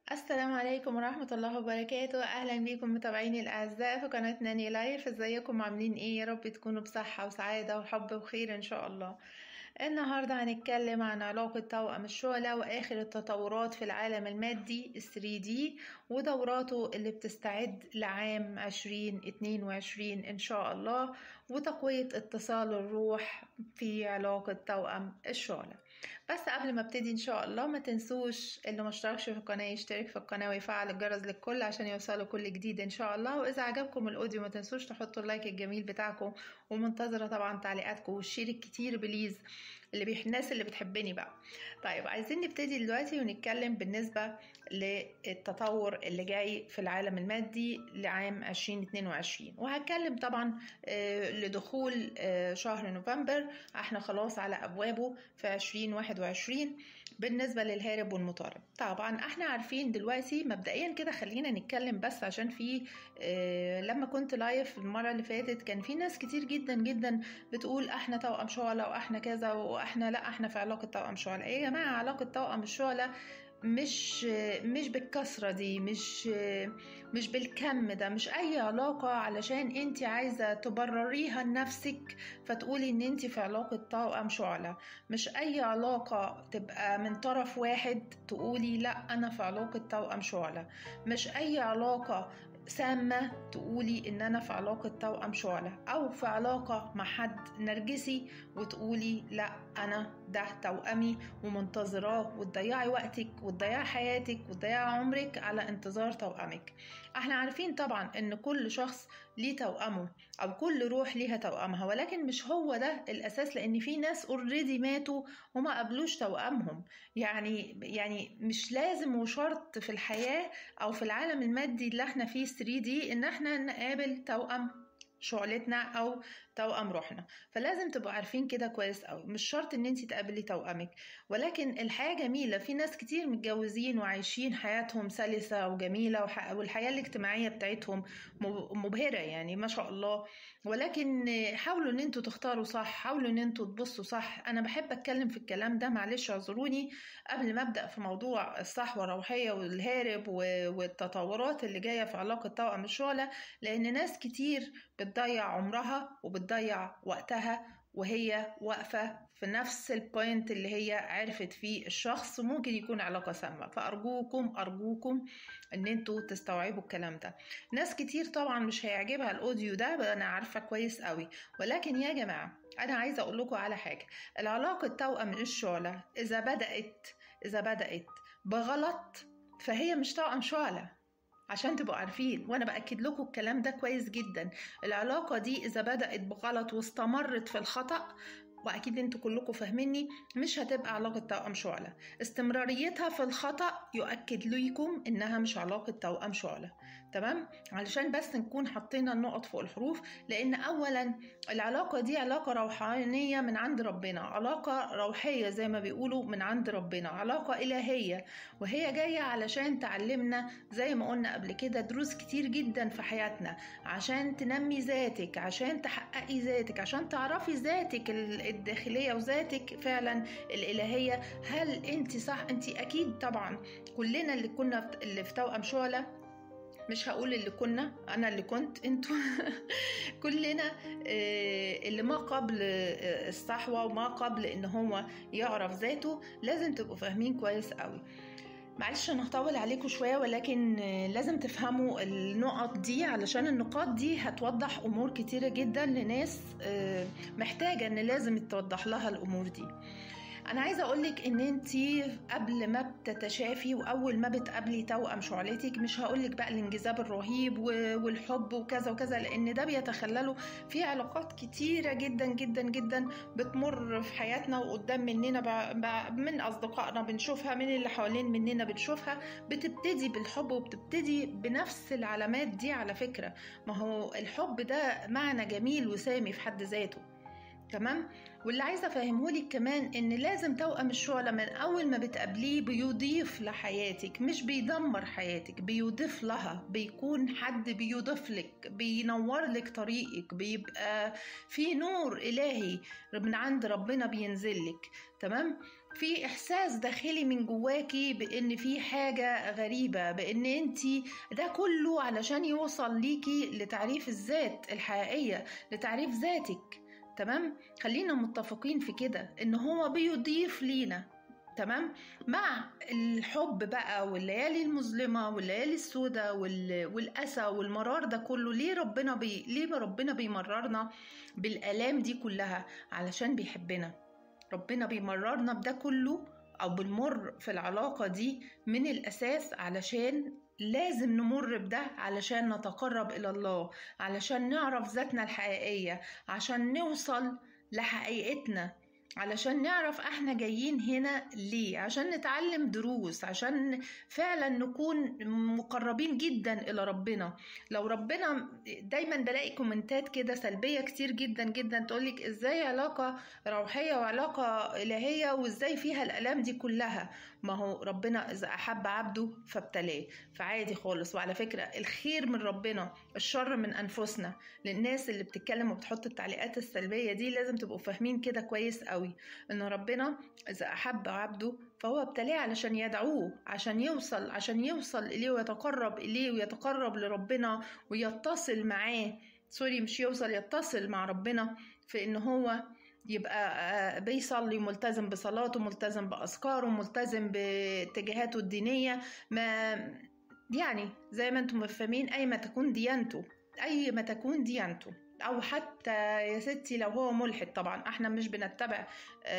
السلام عليكم ورحمة الله وبركاته أهلا بيكم متابعيني الأعزاء في قناة ناني لايف ازيكم عاملين ايه يا رب تكونوا بصحة وسعادة وحب وخير ان شاء الله النهاردة هنتكلم عن علاقة توأم الشعلة وآخر التطورات في العالم المادي 3D ودوراته اللي بتستعد لعام 2022 إن شاء الله وتقوية اتصال الروح في علاقة توأم الشعلة بس قبل ما ابتدي إن شاء الله ما تنسوش اللي مشتركش في القناة يشترك في القناة ويفعل الجرس للكل عشان يوصلوا كل جديد إن شاء الله وإذا عجبكم الأوديو ما تنسوش تحطوا اللايك الجميل بتاعكم ومنتظرة طبعا تعليقاتكم والشير الكتير بليز اللي بيح... الناس اللي بتحبني بقى طيب عايزين نبتدي دلوقتي ونتكلم بالنسبة للتطور اللي جاي في العالم المادي لعام 2022 وهتكلم طبعا آه، لدخول آه، شهر نوفمبر احنا خلاص على ابوابه في 2021 بالنسبة للهارب والمطارد طبعا احنا عارفين دلوقتي مبدئيا كده خلينا نتكلم بس عشان في آه، لما كنت لايف المرة اللي فاتت كان في ناس كتير جدا جدا بتقول احنا توأم شعلة واحنا كذا واحنا لا احنا في علاقة توأم شعلة ايه يا جماعة علاقة توأم الشعلة مش مش بالكثرة دي مش مش بالكم ده مش أي علاقة علشان انت عايزة تبرريها لنفسك فتقولي ان انت في علاقة توأم شعلة مش أي علاقة تبقى من طرف واحد تقولي لا أنا في علاقة توأم شعلة مش أي علاقة سامة تقولي إن أنا في علاقة توأم شعلة أو في علاقة مع حد نرجسي وتقولي لا أنا ده توأمي ومنتظراه وتضيعي وقتك وتضيعي حياتك وتضيعي عمرك على انتظار توأمك احنا عارفين طبعا إن كل شخص ليه توأمه أو كل روح ليها توأمها ولكن مش هو ده الأساس لأن في ناس اوريدي ماتوا وما قبلوش توأمهم يعني يعني مش لازم وشرط في الحياة أو في العالم المادي اللي احنا فيه 3 دي ان احنا نقابل توأم شعلتنا او توأم روحنا فلازم تبقوا عارفين كده كويس قوي مش شرط ان انت تقابلي توأمك ولكن الحياة جميلة في ناس كتير متجوزين وعايشين حياتهم سلسة وجميلة وح... والحياة الاجتماعية بتاعتهم مبهرة يعني ما شاء الله ولكن حاولوا ان انتوا تختاروا صح حاولوا ان انتوا تبصوا صح انا بحب اتكلم في الكلام ده معلش اعذروني قبل ما ابدا في موضوع الصحوة الروحية والهارب والتطورات اللي جاية في علاقة توأم الشعلة لان ناس كتير بتضيع عمرها وبتضيع وقتها وهي واقفة في نفس البوينت اللي هي عرفت فيه الشخص ممكن يكون علاقة سامة فأرجوكم أرجوكم إن انتوا تستوعبوا الكلام ده ناس كتير طبعا مش هيعجبها الأوديو ده أنا عارفة كويس قوي ولكن يا جماعة أنا عايزة أقول لكم على حاجة العلاقة توأم الشعلة إذا بدأت إذا بدأت بغلط فهي مش توأم شعلة عشان تبقوا عارفين وانا باكد لكم الكلام ده كويس جدا العلاقه دي اذا بدات بغلط واستمرت في الخطا واكيد انتوا كلكم فاهميني مش هتبقى علاقه توأم شعله استمراريتها في الخطا يؤكد ليكم انها مش علاقه توأم شعله تمام علشان بس نكون حطينا النقط فوق الحروف لان اولا العلاقه دي علاقه روحانيه من عند ربنا علاقه روحيه زي ما بيقولوا من عند ربنا علاقه الهيه وهي جايه علشان تعلمنا زي ما قلنا قبل كده دروس كتير جدا في حياتنا عشان تنمي ذاتك عشان تحققي ذاتك عشان تعرفي ذاتك الداخليه وذاتك فعلا الالهيه هل انت صح انت اكيد طبعا كلنا اللي كنا اللي في توأم شعله مش هقول اللي كنا انا اللي كنت انتوا كلنا اللي ما قبل الصحوه وما قبل ان هو يعرف ذاته لازم تبقوا فاهمين كويس قوي معلش انا هطول عليكم شويه ولكن لازم تفهموا النقط دي علشان النقاط دي هتوضح امور كتيره جدا لناس محتاجه ان لازم توضح لها الامور دي انا عايزه اقولك ان انت قبل ما بتتشافي واول ما بتقابلي توأم شعلتك مش هقولك بقى الانجذاب الرهيب والحب وكذا وكذا لان ده بيتخلله في علاقات كتيره جدا جدا جدا بتمر في حياتنا وقدام مننا من اصدقائنا بنشوفها من اللي حوالين مننا بنشوفها بتبتدي بالحب وبتبتدي بنفس العلامات دي على فكره ما هو الحب ده معنى جميل وسامي في حد ذاته تمام واللي عايزه افهمهولك كمان ان لازم توأم الشعلة من اول ما بتقابليه بيضيف لحياتك مش بيدمر حياتك بيضيف لها بيكون حد بيضيف لك بينور لك طريقك بيبقى في نور الهي من عند ربنا بينزل لك تمام في احساس داخلي من جواكي بان في حاجه غريبه بان انت ده كله علشان يوصل ليكي لتعريف الذات الحقيقيه لتعريف ذاتك تمام خلينا متفقين في كده ان هو بيضيف لينا تمام مع الحب بقى والليالي المظلمة والليالي السوداء والأسى والمرار ده كله ليه ربنا بي... ليه ربنا بيمررنا بالآلام دي كلها علشان بيحبنا ربنا بيمررنا بده كله أو بالمر في العلاقة دي من الأساس علشان لازم نمر بده علشان نتقرب إلى الله علشان نعرف ذاتنا الحقيقية عشان نوصل لحقيقتنا علشان نعرف احنا جايين هنا ليه عشان نتعلم دروس عشان فعلا نكون مقربين جدا الى ربنا لو ربنا دايما بلاقي كومنتات كده سلبية كتير جدا جدا تقولك ازاي علاقة روحية وعلاقة الهية وازاي فيها الالام دي كلها ما هو ربنا اذا احب عبده فابتلاه فعادي خالص وعلى فكرة الخير من ربنا الشر من انفسنا للناس اللي بتتكلم وبتحط التعليقات السلبية دي لازم تبقوا فاهمين كده كويس قوي ان ربنا اذا احب عبده فهو ابتلاه علشان يدعوه عشان يوصل عشان يوصل اليه ويتقرب اليه ويتقرب لربنا ويتصل معاه سوري مش يوصل يتصل مع ربنا في ان هو يبقى بيصلي ملتزم بصلاته ملتزم بأذكاره ملتزم باتجاهاته الدينية ما يعني زي ما انتم مفهمين أي ما تكون ديانته أي ما تكون ديانته او حتى يا ستي لو هو ملحد طبعا احنا مش بنتبع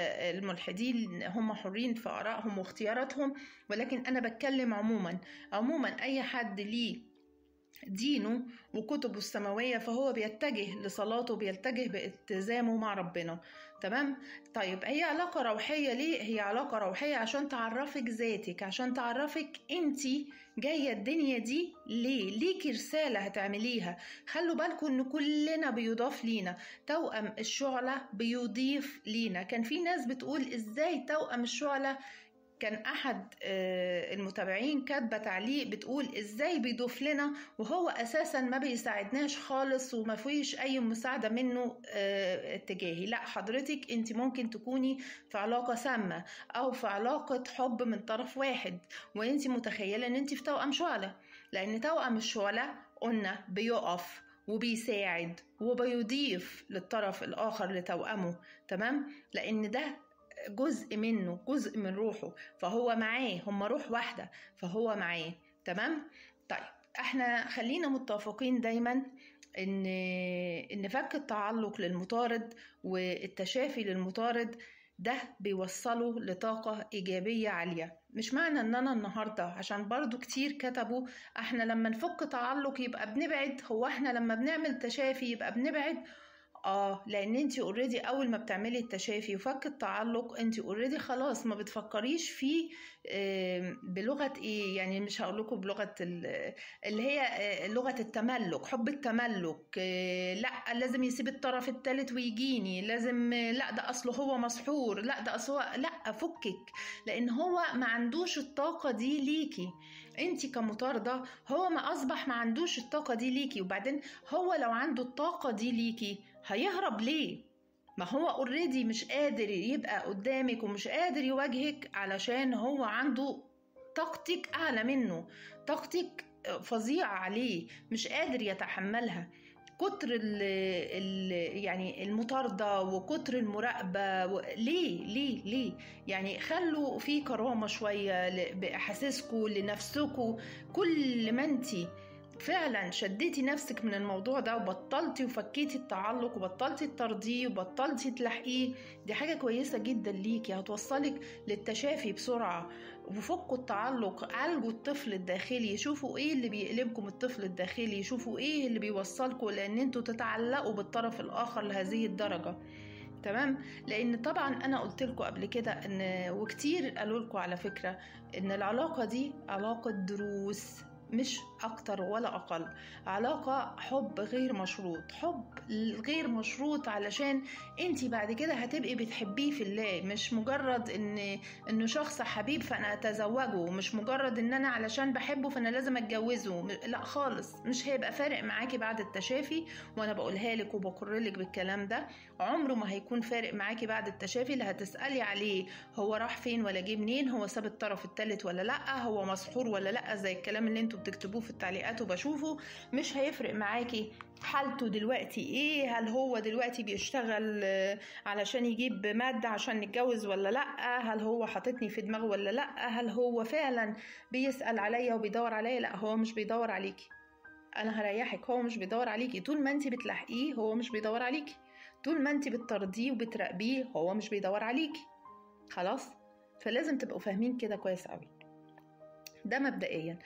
الملحدين هم حرين في ارائهم واختياراتهم ولكن انا بتكلم عموما عموما اي حد ليه دينه وكتبه السماوية فهو بيتجه لصلاته بيتجه بالتزامه مع ربنا تمام طيب هي علاقة روحية ليه هي علاقة روحية عشان تعرفك ذاتك عشان تعرفك انتي جاية الدنيا دي ليه ليكي رسالة هتعمليها خلوا بالكم ان كلنا بيضاف لينا توأم الشعلة بيضيف لينا كان في ناس بتقول ازاي توأم الشعلة كان احد المتابعين كاتبه تعليق بتقول ازاي بيضيف لنا وهو اساسا ما بيساعدناش خالص وما فيش اي مساعده منه اتجاهي لا حضرتك انت ممكن تكوني في علاقه سامه او في علاقه حب من طرف واحد وانت متخيله ان انت في توأم شعله لان توأم الشعله قلنا بيقف وبيساعد وبيضيف للطرف الاخر لتوأمه تمام لان ده جزء منه جزء من روحه فهو معاه هم روح واحدة فهو معاه تمام طيب احنا خلينا متفقين دايما ان ان فك التعلق للمطارد والتشافي للمطارد ده بيوصله لطاقة إيجابية عالية مش معنى ان انا النهاردة عشان برضو كتير كتبوا احنا لما نفك تعلق يبقى بنبعد هو احنا لما بنعمل تشافي يبقى بنبعد اه لان انت اوريدي اول ما بتعملي التشافي وفك التعلق انت اوريدي خلاص ما بتفكريش فيه بلغه ايه يعني مش هقول لكم بلغه اللي هي لغه التملك حب التملك لا لازم يسيب الطرف الثالث ويجيني لازم لا ده اصله هو مسحور لا ده اصله لا فكك لان هو ما عندوش الطاقه دي ليكي انت كمطارده هو ما اصبح ما عندوش الطاقه دي ليكي وبعدين هو لو عنده الطاقه دي ليكي هيهرب ليه ما هو اوريدي مش قادر يبقى قدامك ومش قادر يواجهك علشان هو عنده طاقتك اعلى منه طاقتك فظيعة عليه مش قادر يتحملها كتر ال ال يعني المطاردة وكتر المراقبة و... ليه ليه ليه يعني خلوا في كرامة شوية بأحاسيسكم لنفسكم كل ما انتي فعلا شديتي نفسك من الموضوع ده وبطلتي وفكيتي التعلق وبطلتي ترضيه وبطلتي تلحقيه دي حاجة كويسة جدا ليكي هتوصلك للتشافي بسرعة وفكوا التعلق عالجوا الطفل الداخلي شوفوا ايه اللي بيقلبكم الطفل الداخلي شوفوا ايه اللي بيوصلكم لان انتوا تتعلقوا بالطرف الاخر لهذه الدرجة تمام لان طبعا انا قلت لكم قبل كده ان وكتير قالوا لكم على فكره ان العلاقه دي علاقه دروس مش اكتر ولا اقل علاقة حب غير مشروط حب غير مشروط علشان انت بعد كده هتبقي بتحبيه في الله مش مجرد ان انه شخص حبيب فانا اتزوجه مش مجرد ان انا علشان بحبه فانا لازم اتجوزه لا خالص مش هيبقى فارق معاكي بعد التشافي وانا بقولها لك وبقرلك بالكلام ده عمره ما هيكون فارق معاكي بعد التشافي اللي هتسالي عليه هو راح فين ولا جه منين هو ساب الطرف الثالث ولا لا هو مسحور ولا لا زي الكلام اللي انتوا بتكتبوه في التعليقات وبشوفه مش هيفرق معاكي حالته دلوقتي ايه هل هو دلوقتي بيشتغل علشان يجيب مادة عشان نتجوز ولا لا هل هو حاططني في دماغه ولا لا هل هو فعلا بيسأل عليا وبيدور عليا لا هو مش بيدور عليكي انا هريحك هو مش بيدور عليكي طول ما انت بتلاحقيه هو مش بيدور عليكي طول ما انت بتطرديه وبتراقبيه هو مش بيدور عليكي خلاص فلازم تبقوا فاهمين كده كويس قوي ده مبدئيا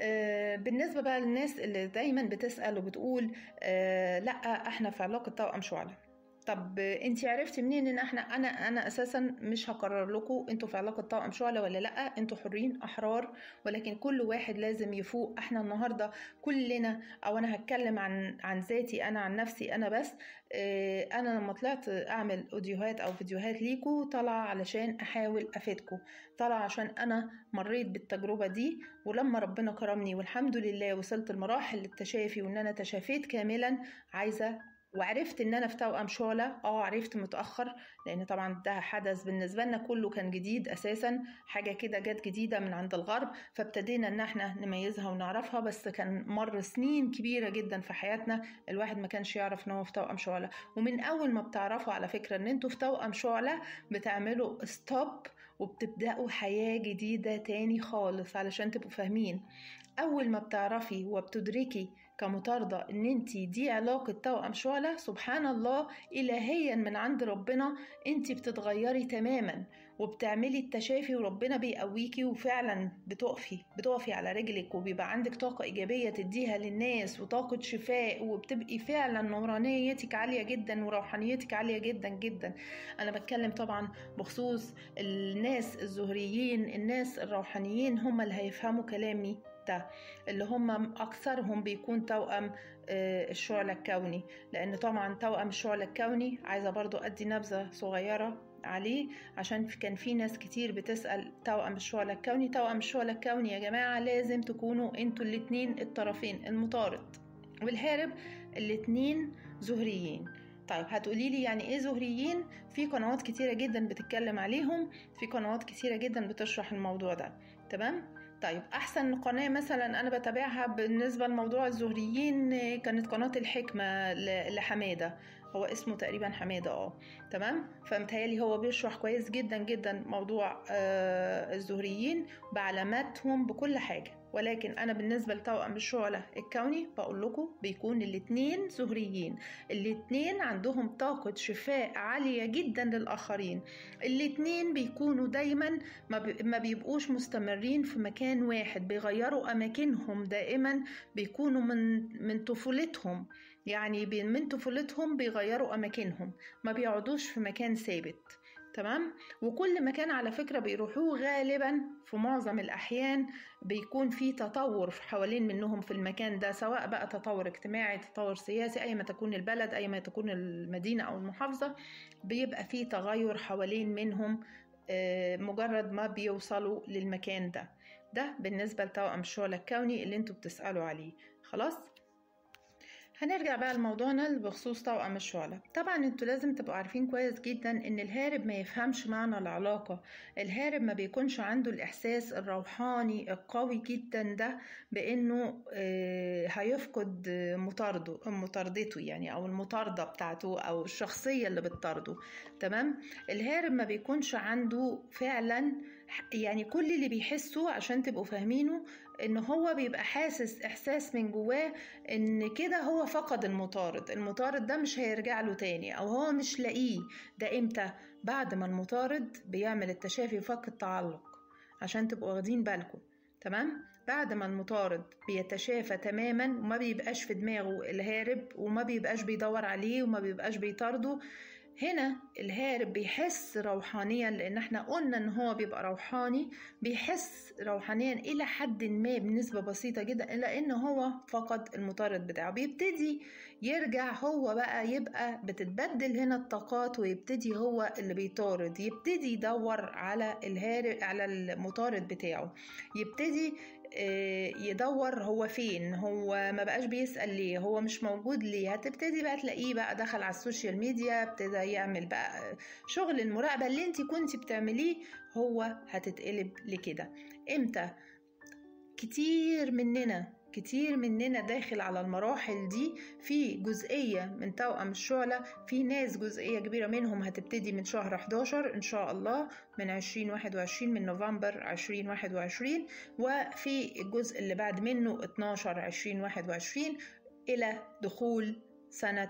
آه بالنسبه بقى للناس اللي دايما بتسال وبتقول آه لا احنا في علاقه توأم شعله طب انت عرفتي منين ان احنا انا انا اساسا مش هقرر لكم انتوا في علاقه توأم شعله ولا لا انتوا حرين احرار ولكن كل واحد لازم يفوق احنا النهارده كلنا او انا هتكلم عن عن ذاتي انا عن نفسي انا بس اه انا لما طلعت اعمل اوديوهات او فيديوهات ليكوا طالعه علشان احاول افيدكم طالعه عشان انا مريت بالتجربه دي ولما ربنا كرمني والحمد لله وصلت لمراحل التشافي وان انا تشافيت كاملا عايزه وعرفت ان انا في توأم شعلة اه عرفت متأخر لان طبعا ده حدث بالنسبة لنا كله كان جديد اساسا حاجة كده جت جديدة من عند الغرب فابتدينا ان احنا نميزها ونعرفها بس كان مر سنين كبيرة جدا في حياتنا الواحد ما كانش يعرف ان هو في توأم شعلة ومن اول ما بتعرفوا على فكرة ان انتوا في توأم شعلة بتعملوا ستوب وبتبدأوا حياة جديدة تاني خالص علشان تبقوا فاهمين أول ما بتعرفي وبتدركي كمطاردة ان انت دي علاقة توأم شعلة سبحان الله الهيا من عند ربنا انت بتتغيري تماما وبتعملي التشافي وربنا بيقويكي وفعلا بتقفي بتقفي على رجلك وبيبقى عندك طاقة إيجابية تديها للناس وطاقة شفاء وبتبقي فعلا نورانيتك عالية جدا وروحانيتك عالية جدا جدا أنا بتكلم طبعا بخصوص الناس الزهريين الناس الروحانيين هم اللي هيفهموا كلامي ده اللي هم أكثرهم بيكون توأم الشعلة الكوني لأن طبعا توأم الشعلة الكوني عايزة برضو أدي نبذة صغيرة عليه عشان كان في ناس كتير بتسأل توأم الشعلة الكوني توأم الشعلة الكوني يا جماعة لازم تكونوا انتوا الاتنين الطرفين المطارد والهارب الاتنين زهريين طيب هتقولي لي يعني ايه زهريين في قنوات كتيرة جدا بتتكلم عليهم في قنوات كتيرة جدا بتشرح الموضوع ده تمام طيب احسن قناه مثلا انا بتابعها بالنسبه لموضوع الزهريين كانت قناه الحكمه لحماده هو اسمه تقريبا حماده اه تمام فمتهيالي هو بيشرح كويس جدا جدا موضوع آه الزهريين بعلاماتهم بكل حاجه ولكن انا بالنسبه لتوأم الشعلة الكوني بقول لكم بيكون الاتنين زهريين الاتنين عندهم طاقة شفاء عالية جدا للآخرين الاتنين بيكونوا دايما ما بيبقوش مستمرين في مكان واحد بيغيروا أماكنهم دائما بيكونوا من من طفولتهم يعني من طفولتهم بيغيروا أماكنهم ما بيقعدوش في مكان ثابت تمام وكل مكان على فكرة بيروحوه غالبا في معظم الأحيان بيكون في تطور حوالين منهم في المكان ده سواء بقى تطور اجتماعي تطور سياسي أي ما تكون البلد أي ما تكون المدينة أو المحافظة بيبقى في تغير حوالين منهم مجرد ما بيوصلوا للمكان ده ده بالنسبة لتوأم الشعلة الكوني اللي انتوا بتسألوا عليه خلاص هنرجع بقى لموضوعنا بخصوص توأم الشعلة طبعا انتوا لازم تبقوا عارفين كويس جدا ان الهارب ما يفهمش معنى العلاقة الهارب ما بيكونش عنده الاحساس الروحاني القوي جدا ده بانه هيفقد مطارده مطاردته يعني او المطاردة بتاعته او الشخصية اللي بتطارده تمام الهارب ما بيكونش عنده فعلا يعني كل اللي بيحسه عشان تبقوا فاهمينه ان هو بيبقى حاسس احساس من جواه ان كده هو فقد المطارد المطارد ده مش هيرجع له تاني او هو مش لاقيه ده امتى بعد ما المطارد بيعمل التشافي وفك التعلق عشان تبقوا واخدين بالكم تمام بعد ما المطارد بيتشافى تماما وما بيبقاش في دماغه الهارب وما بيبقاش بيدور عليه وما بيبقاش بيطارده هنا الهارب بيحس روحانيا لان احنا قلنا ان هو بيبقى روحاني بيحس روحانيا الى حد ما بنسبه بسيطه جدا لان هو فقد المطارد بتاعه بيبتدي يرجع هو بقى يبقى بتتبدل هنا الطاقات ويبتدي هو اللي بيطارد يبتدي يدور على الهارب على المطارد بتاعه يبتدي يدور هو فين هو ما بقاش بيسأل ليه هو مش موجود ليه هتبتدي بقى تلاقيه بقى دخل على السوشيال ميديا ابتدى يعمل بقى شغل المراقبة اللي انت كنت بتعمليه هو هتتقلب لكده امتى كتير مننا كتير مننا داخل على المراحل دي في جزئية من توأم الشعلة في ناس جزئية كبيرة منهم هتبتدي من شهر 11 إن شاء الله من 2021 من نوفمبر 2021 وفي الجزء اللي بعد منه 12 2021 إلى دخول سنة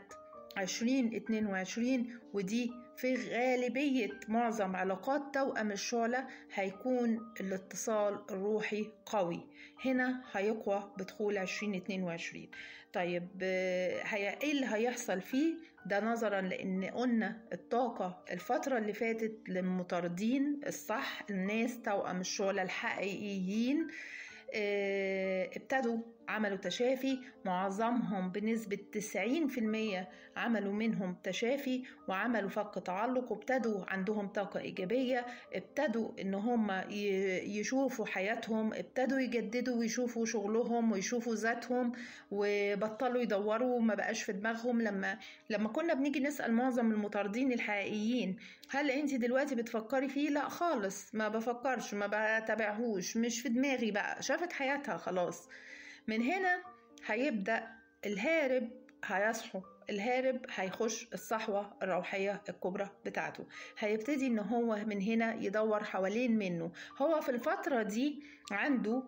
2022 ودي في غالبية معظم علاقات توأم الشعلة هيكون الاتصال الروحي قوي هنا هيقوى بدخول 2022 طيب هي ايه اللي هيحصل فيه ده نظرا لان قلنا الطاقة الفترة اللي فاتت للمطاردين الصح الناس توأم الشعلة الحقيقيين ابتدوا عملوا تشافي معظمهم بنسبة 90% عملوا منهم تشافي وعملوا فك تعلق وابتدوا عندهم طاقة إيجابية ابتدوا إن هم يشوفوا حياتهم ابتدوا يجددوا ويشوفوا شغلهم ويشوفوا ذاتهم وبطلوا يدوروا ما بقاش في دماغهم لما لما كنا بنيجي نسأل معظم المطاردين الحقيقيين هل انت دلوقتي بتفكري فيه لا خالص ما بفكرش ما بتابعهوش مش في دماغي بقى شافت حياتها خلاص من هنا هيبدأ الهارب هيصحو الهارب هيخش الصحوة الروحية الكبرى بتاعته هيبتدي ان هو من هنا يدور حوالين منه هو في الفترة دي عنده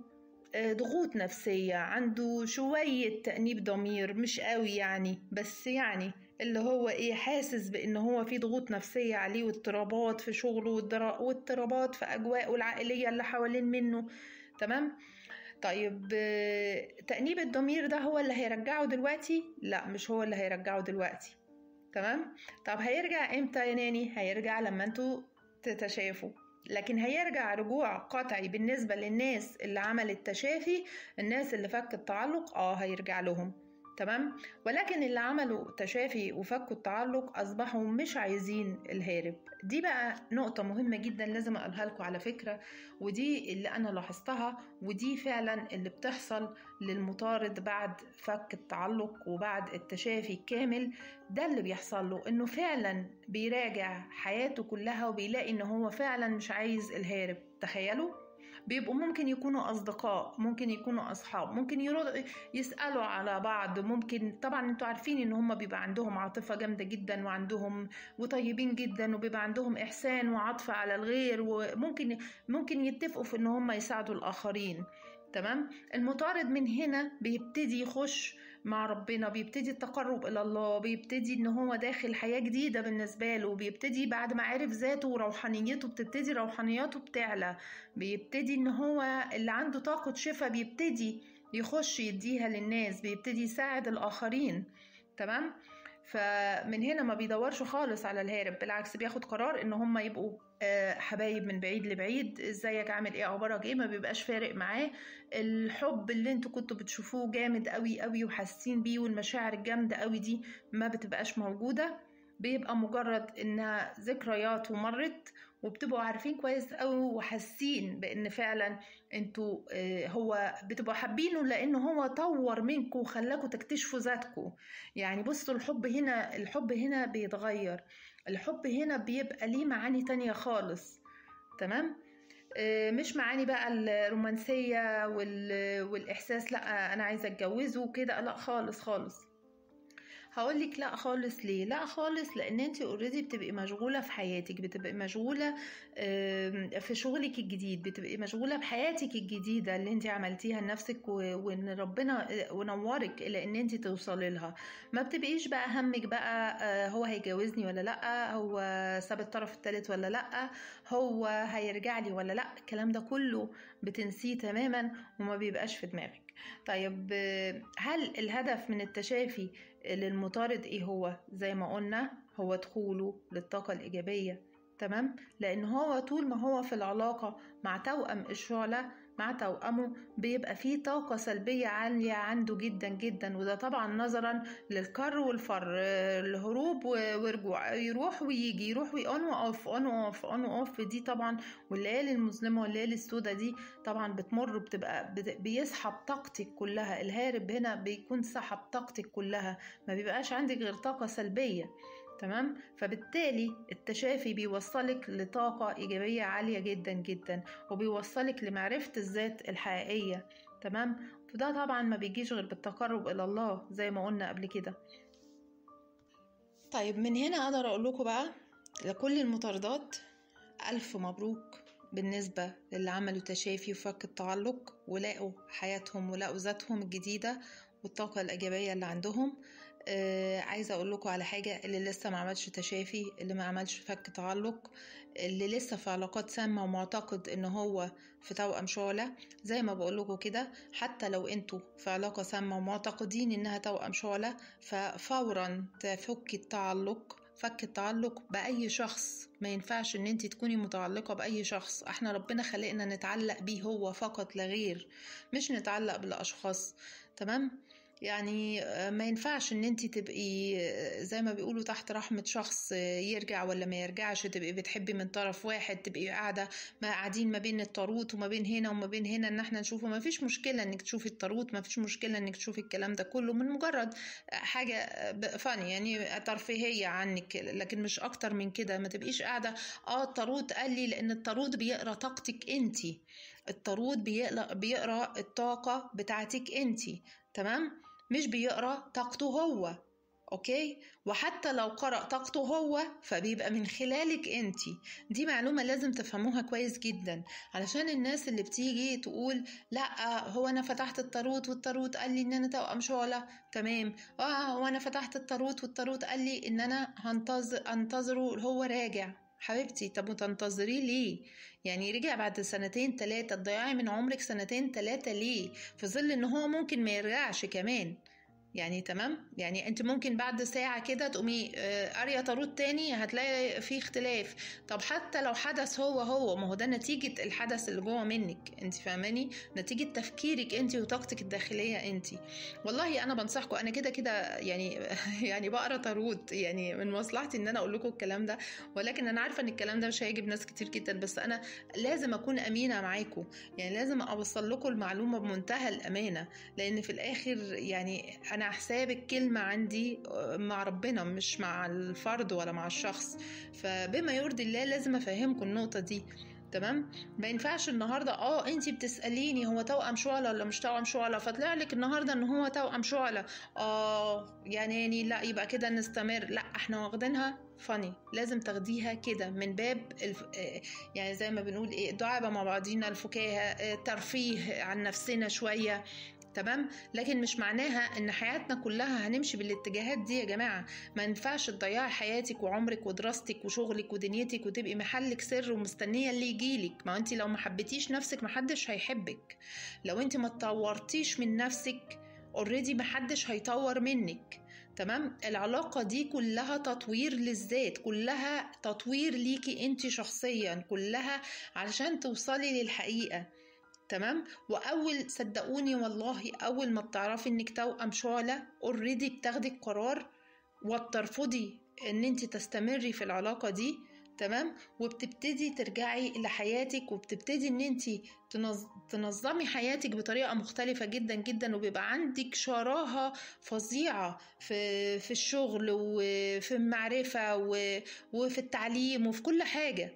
ضغوط نفسية عنده شوية تأنيب ضمير مش قوي يعني بس يعني اللي هو ايه حاسس بان هو في ضغوط نفسية عليه واضطرابات في شغله واضطرابات في اجواءه العائلية اللي حوالين منه تمام طيب تأنيب الضمير ده هو اللي هيرجعه دلوقتي؟ لا مش هو اللي هيرجعه دلوقتي تمام؟ طب هيرجع امتى يا ناني؟ هيرجع لما انتوا تتشافوا لكن هيرجع رجوع قطعي بالنسبة للناس اللي عملت تشافي الناس اللي فك التعلق اه هيرجع لهم تمام ولكن اللي عملوا تشافي وفكوا التعلق اصبحوا مش عايزين الهارب دي بقى نقطة مهمة جدا لازم اقولها لكم على فكرة ودي اللي انا لاحظتها ودي فعلا اللي بتحصل للمطارد بعد فك التعلق وبعد التشافي الكامل ده اللي بيحصل له انه فعلا بيراجع حياته كلها وبيلاقي ان هو فعلا مش عايز الهارب تخيلوا بيبقوا ممكن يكونوا أصدقاء ممكن يكونوا أصحاب ممكن يرد يسألوا على بعض ممكن طبعا انتوا عارفين ان هم بيبقى عندهم عاطفة جامدة جدا وعندهم وطيبين جدا وبيبقى عندهم إحسان وعطف على الغير وممكن ممكن يتفقوا في ان هم يساعدوا الآخرين تمام المطارد من هنا بيبتدي يخش مع ربنا بيبتدي التقرب الى الله بيبتدي ان هو داخل حياه جديده بالنسبه له بيبتدي بعد ما عرف ذاته وروحانيته بتبتدي روحانياته بتعلى بيبتدي ان هو اللي عنده طاقه شفاء بيبتدي يخش يديها للناس بيبتدي يساعد الاخرين تمام فمن هنا ما بيدورش خالص على الهارب بالعكس بياخد قرار ان هم يبقوا حبايب من بعيد لبعيد ازيك عامل ايه اخبارك ايه ما بيبقاش فارق معاه الحب اللي انتوا كنتوا بتشوفوه جامد قوي قوي وحاسين بيه والمشاعر الجامده قوي دي ما بتبقاش موجوده بيبقى مجرد انها ذكريات ومرت وبتبقوا عارفين كويس قوي وحاسين بان فعلا انتوا هو بتبقوا حابينه لان هو طور منكم وخلاكم تكتشفوا ذاتكم يعني بصوا الحب هنا الحب هنا بيتغير الحب هنا بيبقى ليه معاني تانية خالص تمام مش معاني بقى الرومانسية والإحساس لا أنا عايزة أتجوزه وكده لا خالص خالص هقول لك لا خالص ليه لا خالص لان انت اوريدي بتبقي مشغوله في حياتك بتبقي مشغوله في شغلك الجديد بتبقي مشغوله بحياتك الجديده اللي انت عملتيها لنفسك وان ربنا ونورك الى ان انت توصلي لها ما بتبقيش بقى همك بقى هو هيجوزني ولا لا هو ساب الطرف الثالث ولا لا هو هيرجع لي ولا لا الكلام ده كله بتنسيه تماما وما بيبقاش في دماغك طيب هل الهدف من التشافي للمطارد ايه هو زي ما قلنا هو دخوله للطاقة الإيجابية تمام لأن هو طول ما هو في العلاقة مع توأم الشعلة مع توأمه بيبقى فيه طاقة سلبية عالية عنده جدا جدا وده طبعا نظرا للكر والفر الهروب ورجوع يروح ويجي يروح ويون واوف اون واوف اون واوف دي طبعا والليالي المظلمة والليالي السوداء دي طبعا بتمر بتبقى بيسحب طاقتك كلها الهارب هنا بيكون سحب طاقتك كلها ما بيبقاش عندك غير طاقة سلبية تمام فبالتالي التشافي بيوصلك لطاقة إيجابية عالية جدا جدا وبيوصلك لمعرفة الذات الحقيقية تمام وده طبعا ما بيجيش غير بالتقرب إلى الله زي ما قلنا قبل كده طيب من هنا أقدر أقول لكم بقى لكل المطاردات ألف مبروك بالنسبة للي عملوا تشافي وفك التعلق ولقوا حياتهم ولقوا ذاتهم الجديدة والطاقة الإيجابية اللي عندهم آه عايزه اقول لكم على حاجه اللي لسه ما عملش تشافي اللي ما عملش فك تعلق اللي لسه في علاقات سامه ومعتقد ان هو في توأم شعلة زي ما بقول لكم كده حتى لو انتوا في علاقه سامه ومعتقدين انها توأم شعلة ففورا تفك التعلق فك التعلق بأي شخص ما ينفعش ان انت تكوني متعلقة بأي شخص احنا ربنا خلقنا نتعلق بيه هو فقط لا غير مش نتعلق بالأشخاص تمام يعني ما ينفعش ان انت تبقي زي ما بيقولوا تحت رحمة شخص يرجع ولا ما يرجعش تبقي بتحبي من طرف واحد تبقي قاعدة ما قاعدين ما بين الطاروت وما بين هنا وما بين هنا ان احنا نشوفه ما فيش مشكلة انك تشوفي الطاروت ما فيش مشكلة انك تشوفي الكلام ده كله من مجرد حاجة فاني يعني ترفيهية عنك لكن مش اكتر من كده ما تبقيش قاعدة اه الطاروت قال لي لان الطاروت بيقرا طاقتك انتي الطاروت بيقرا بيقرا الطاقة بتاعتك انتي تمام مش بيقرا طاقته هو اوكي وحتى لو قرأ طاقته هو فبيبقى من خلالك انت دي معلومة لازم تفهموها كويس جدا علشان الناس اللي بتيجي تقول لا هو انا فتحت الطاروت والطاروت قال لي ان انا توأم شعلة تمام اه هو انا فتحت الطاروت والطاروت قال لي ان انا هنتظر انتظره هو راجع حبيبتي طب وتنتظريه ليه يعني رجع بعد سنتين تلاتة تضيعي من عمرك سنتين تلاتة ليه في ظل ان هو ممكن ما يرجعش كمان يعني تمام يعني انت ممكن بعد ساعة كده تقومي قارية طاروت تاني هتلاقي في اختلاف طب حتى لو حدث هو هو ما هو ده نتيجة الحدث اللي جوه منك انت فاهماني نتيجة تفكيرك انت وطاقتك الداخلية انت والله انا بنصحكم انا كده كده يعني يعني بقرا طاروت يعني من مصلحتي ان انا اقول لكم الكلام ده ولكن انا عارفة ان الكلام ده مش هيعجب ناس كتير جدا بس انا لازم اكون امينة معاكم يعني لازم اوصل لكم المعلومة بمنتهى الامانة لان في الاخر يعني انا حساب الكلمة عندي مع ربنا مش مع الفرد ولا مع الشخص فبما يرضي الله لازم افهمكم النقطة دي تمام ما ينفعش النهارده اه انتي بتساليني هو توأم شعلة ولا مش توأم شعلة فطلع لك النهارده ان هو توأم شعلة اه يعني, يعني لا يبقى كده نستمر لا احنا واخدينها فاني لازم تاخديها كده من باب الف... يعني زي ما بنقول ايه الدعابة مع بعضينا الفكاهة ترفيه عن نفسنا شوية تمام لكن مش معناها ان حياتنا كلها هنمشي بالاتجاهات دي يا جماعه ما ينفعش تضيعي حياتك وعمرك ودراستك وشغلك ودنيتك وتبقي محلك سر ومستنيه اللي يجيلك ما انت لو ما حبيتيش نفسك محدش هيحبك لو انت ما تطورتيش من نفسك اوريدي محدش هيطور منك تمام العلاقة دي كلها تطوير للذات كلها تطوير ليكي انت شخصيا كلها علشان توصلي للحقيقة تمام واول صدقوني والله اول ما بتعرفي انك توأم شعلة اوريدي بتاخدي القرار وبترفضي ان انت تستمري في العلاقة دي تمام وبتبتدي ترجعي لحياتك وبتبتدي ان انت تنظمي حياتك بطريقه مختلفه جدا جدا وبيبقى عندك شراهه فظيعه في في الشغل وفي المعرفه وفي التعليم وفي كل حاجه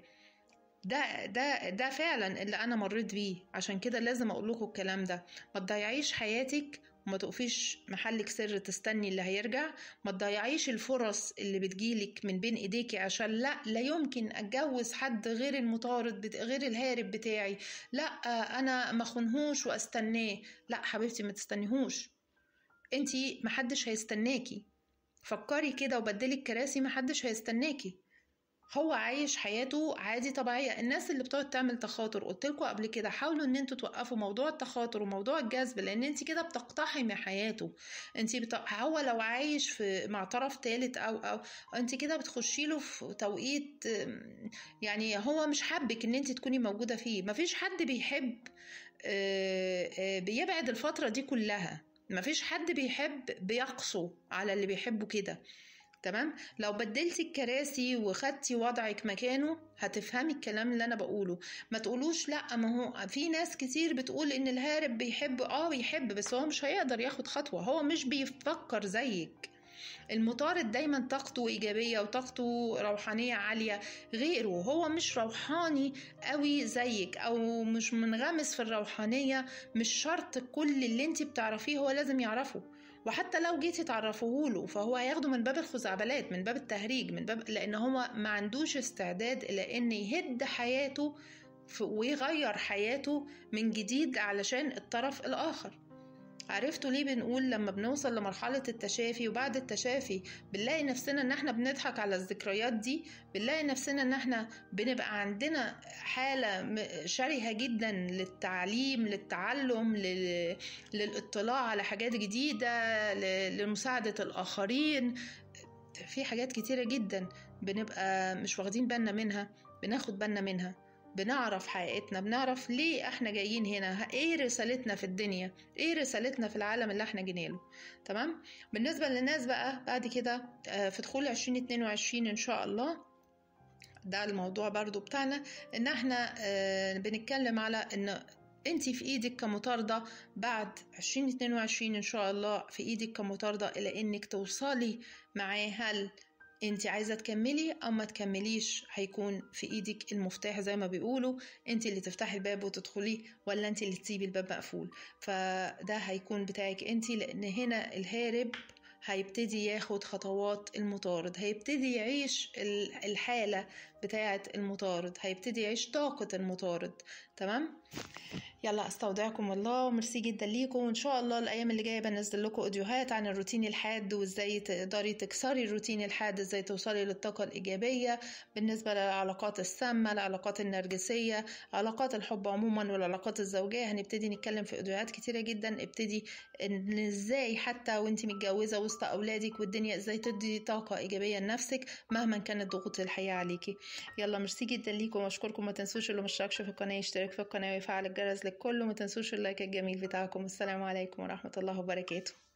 ده ده ده فعلا اللي انا مريت بيه عشان كده لازم اقول لكم الكلام ده ما تضيعيش حياتك وما تقفيش محلك سر تستني اللي هيرجع ما تضيعيش الفرص اللي بتجيلك من بين ايديكي عشان لا لا يمكن اتجوز حد غير المطارد بت... غير الهارب بتاعي لا انا ما خنهوش واستناه لا حبيبتي ما تستنيهوش انتي محدش هيستناكي فكري كده وبدلي الكراسي محدش هيستناكي هو عايش حياته عادي طبيعية الناس اللي بتقعد تعمل تخاطر قلت لكم قبل كده حاولوا ان انتوا توقفوا موضوع التخاطر وموضوع الجذب لان انت كده بتقتحمي حياته انت بت... هو لو عايش في مع طرف ثالث او او انت كده بتخشي له في توقيت أم، يعني هو مش حابك ان انت تكوني موجودة فيه مفيش حد بيحب آه، آه، بيبعد الفترة دي كلها مفيش حد بيحب بيقسو على اللي بيحبه كده تمام لو بدلتي الكراسي وخدتي وضعك مكانه هتفهمي الكلام اللي انا بقوله ما تقولوش لا ما هو في ناس كتير بتقول ان الهارب بيحب اه بيحب بس هو مش هيقدر ياخد خطوة هو مش بيفكر زيك المطارد دايما طاقته إيجابية وطاقته روحانية عالية غيره هو مش روحاني قوي زيك أو مش منغمس في الروحانية مش شرط كل اللي انت بتعرفيه هو لازم يعرفه وحتى لو جيتي تعرفوه له فهو هياخده من باب الخزعبلات من باب التهريج من باب لأن هو ما عندوش استعداد إلى إن يهد حياته ف- ويغير حياته من جديد علشان الطرف الآخر عرفتوا ليه بنقول لما بنوصل لمرحلة التشافي وبعد التشافي بنلاقي نفسنا ان احنا بنضحك على الذكريات دي بنلاقي نفسنا ان احنا بنبقى عندنا حالة م- شرهة جدا للتعليم للتعلم لل... للاطلاع على حاجات جديدة ل... لمساعدة الآخرين في حاجات كتيرة جدا بنبقى مش واخدين بالنا منها بناخد بالنا منها بنعرف حقيقتنا بنعرف ليه احنا جايين هنا ايه رسالتنا في الدنيا ايه رسالتنا في العالم اللي احنا جينا له تمام بالنسبة للناس بقى بعد كده آه، في دخول 2022 ان شاء الله ده الموضوع برضو بتاعنا ان احنا آه، بنتكلم على ان انت في ايدك كمطاردة بعد 2022 ان شاء الله في ايدك كمطاردة الى انك توصلي معاه هل انت عايزة تكملي او ما تكمليش هيكون في ايدك المفتاح زي ما بيقولوا انت اللي تفتحي الباب وتدخليه ولا انت اللي تسيبي الباب مقفول فده هيكون بتاعك انت لان هنا الهارب هيبتدي ياخد خطوات المطارد هيبتدي يعيش ال- الحالة بتاعة المطارد هيبتدي يعيش طاقة المطارد تمام يلا استودعكم الله وميرسي جدا ليكم وان شاء الله الايام اللي جايه بنزل لكم فيديوهات عن الروتين الحاد وازاي تقدري تكسري الروتين الحاد ازاي توصلي للطاقه الايجابيه بالنسبه للعلاقات السامه العلاقات النرجسيه علاقات الحب عموما والعلاقات الزوجيه هنبتدي نتكلم في فيديوهات كتيره جدا ابتدي ان ازاي حتى وانت متجوزه وسط اولادك والدنيا ازاي تدي طاقه ايجابيه لنفسك مهما كانت ضغوط الحياه عليكي يلا ميرسي جدا ليكم واشكركم ما تنسوش اللي مشتركش في القناه يشترك في القناه ويفعل الجرس للكل وما تنسوش اللايك الجميل بتاعكم السلام عليكم ورحمه الله وبركاته